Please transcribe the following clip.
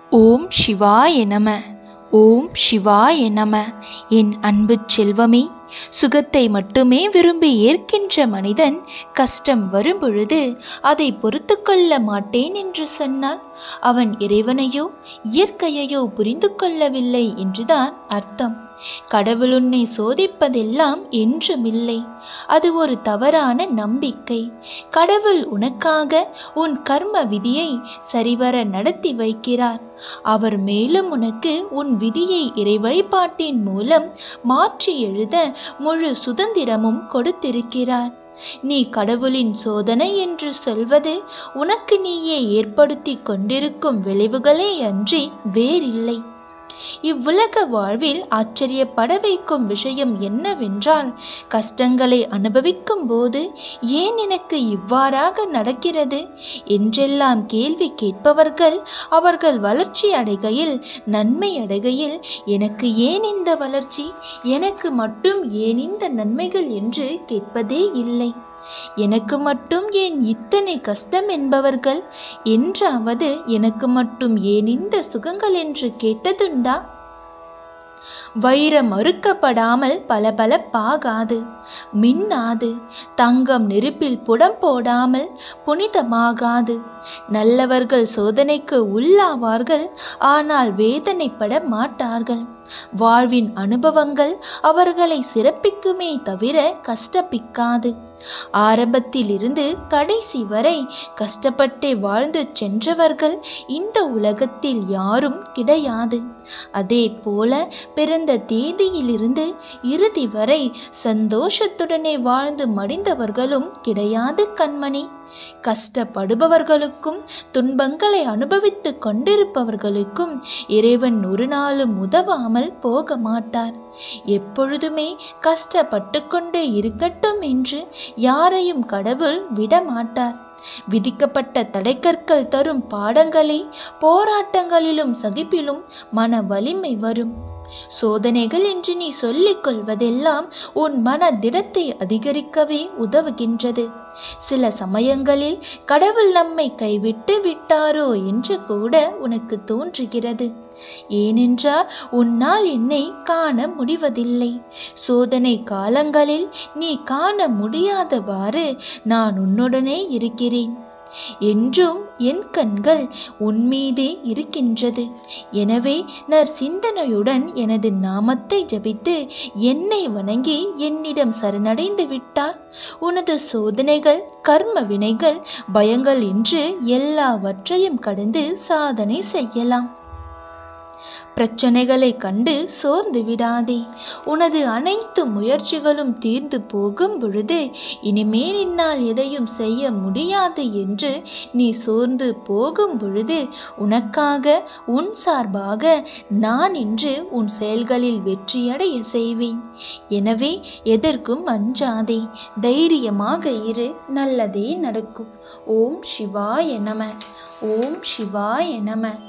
ஓம் சிவாய நம ஓம் சிவாய நம என் அன்பு செல்வமே சுகத்தை மட்டுமே விரும்பி ஏற்கின்ற மனிதன் கஷ்டம் வரும்பொழுது அதை பொறுத்து கொள்ள மாட்டேன் என்று சொன்னால் அவன் இறைவனையோ இயற்கையையோ புரிந்து கொள்ளவில்லை என்றுதான் அர்த்தம் கடவுள் உன்னை சோதிப்பதெல்லாம் என்றுமில்லை அது ஒரு தவறான நம்பிக்கை கடவுள் உனக்காக உன் கர்ம விதியை சரிவர நடத்தி வைக்கிறார் அவர் மேலும் உனக்கு உன் விதியை இறை வழிபாட்டின் மூலம் மாற்றி எழுத முழு சுதந்திரமும் கொடுத்திருக்கிறார் நீ கடவுளின் சோதனை என்று சொல்வது உனக்கு நீயே ஏற்படுத்தி கொண்டிருக்கும் விளைவுகளே அன்றி வேறில்லை இவ்வுலக வாழ்வில் ஆச்சரியப்பட வைக்கும் விஷயம் என்னவென்றால் கஷ்டங்களை அனுபவிக்கும் போது ஏன் எனக்கு இவ்வாறாக நடக்கிறது என்றெல்லாம் கேள்வி கேட்பவர்கள் அவர்கள் வளர்ச்சி அடைகையில் நன்மை அடைகையில் எனக்கு ஏன் இந்த வளர்ச்சி எனக்கு மட்டும் ஏன் இந்த நன்மைகள் என்று கேட்பதே இல்லை எனக்கு மட்டும் ஏன் இத்தனை கஷ்டம் என்பவர்கள் என்றாவது எனக்கு மட்டும் ஏன் இந்த சுகங்கள் என்று கேட்டதுண்டா வைரம் மறுக்கப்படாமல் பளபளப்பாகாது மின்னாது தங்கம் நெருப்பில் புடம் போடாமல் புனிதமாகாது நல்லவர்கள் சோதனைக்கு உள்ளாவார்கள் ஆனால் வேதனைப்பட மாட்டார்கள் வாழ்வின் அனுபவங்கள் அவர்களை சிறப்பிக்குமே தவிர கஷ்டப்பிக்காது ஆரம்பத்திலிருந்து கடைசி வரை கஷ்டப்பட்டே வாழ்ந்து சென்றவர்கள் இந்த உலகத்தில் யாரும் கிடையாது அதே போல பிறந்த தேதியிலிருந்து இறுதி வரை சந்தோஷத்துடனே வாழ்ந்து மடிந்தவர்களும் கிடையாது கண்மணி கஷ்டப்படுபவர்களுக்கும் துன்பங்களை அனுபவித்து கொண்டிருப்பவர்களுக்கும் இறைவன் ஒரு நாளும் உதவாமல் போக மாட்டார் எப்பொழுதுமே கஷ்டப்பட்டு கொண்டே இருக்கட்டும் என்று யாரையும் கடவுள் விடமாட்டார் விதிக்கப்பட்ட தடைக்கற்கள் தரும் பாடங்களே போராட்டங்களிலும் சகிப்பிலும் மன வலிமை வரும் சோதனைகள் என்று நீ சொல்லிக் கொள்வதெல்லாம் உன் மன திடத்தை அதிகரிக்கவே உதவுகின்றது சில சமயங்களில் கடவுள் நம்மை கைவிட்டு விட்டாரோ என்று கூட உனக்கு தோன்றுகிறது ஏனென்றால் உன்னால் என்னை காண முடிவதில்லை சோதனை காலங்களில் நீ காண முடியாதவாறு நான் உன்னுடனே இருக்கிறேன் என்றும் என் கண்கள் உன்மீதே இருக்கின்றது எனவே நர் சிந்தனையுடன் எனது நாமத்தை ஜபித்து என்னை வணங்கி என்னிடம் சரணடைந்து விட்டால் உனது சோதனைகள் கர்ம வினைகள் பயங்கள் என்று எல்லாவற்றையும் கடந்து சாதனை செய்யலாம் பிரச்சனைகளை கண்டு சோர்ந்து விடாதே உனது அனைத்து முயற்சிகளும் தீர்ந்து போகும் பொழுது இனிமேல் என்னால் எதையும் செய்ய முடியாது என்று நீ சோர்ந்து போகும் பொழுது உனக்காக உன் சார்பாக நான் இன்று உன் செயல்களில் வெற்றியடைய செய்வேன் எனவே எதற்கும் அஞ்சாதே தைரியமாக இரு நல்லதே நடக்கும் ஓம் சிவாய நம ஓம் சிவாய நம